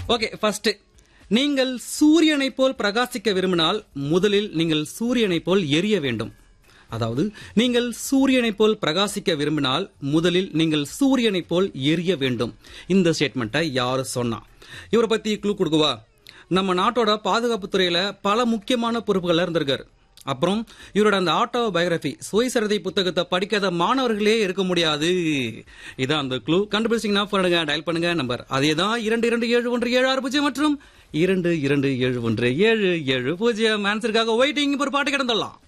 okay first நீங்கள் சூரியனை போல் பிரகாசிக்க விரும்பினால் முதலில் நீங்கள் சூரியனை போல் எரிய வேண்டும் அதாவது நீங்கள் சூரியனை போல் பிரகாசிக்க விரும்பினால் முதலில் நீங்கள் சூரியனை போல் எரிய வேண்டும் இந்த ஸ்டேட்மெண்ட்டை யாரு சொன்னா இவரை பத்தி க்ளூ கொடுக்குவா நம்ம நாட்டோட பாதுகாப்பு துறையில பல முக்கியமான பொறுப்புகள்ல இருந்திருக்காரு அப்புறம் இவரோட அந்த ஆட்டோ பயோகிராஃபி சுயசரிதை புத்தகத்தை படிக்காத மாணவர்களே இருக்க முடியாது இதான் அந்த க்ளூ கண்டுபிடிச்சிங்கன்னா பண்ணுங்க டயல் பண்ணுங்க நம்பர் அதே தான் இரண்டு இரண்டு ஏழு ஒன்று ஏழு ஆறு பூஜ்ஜியம் மற்றும் இரண்டு இரண்டு ஏழு ஒன்று ஏழு ஏழு பூஜ்ஜியம் ஆன்சருக்காக வெயிட்டிங் ஒரு பாட்டு கிடந்துடலாம்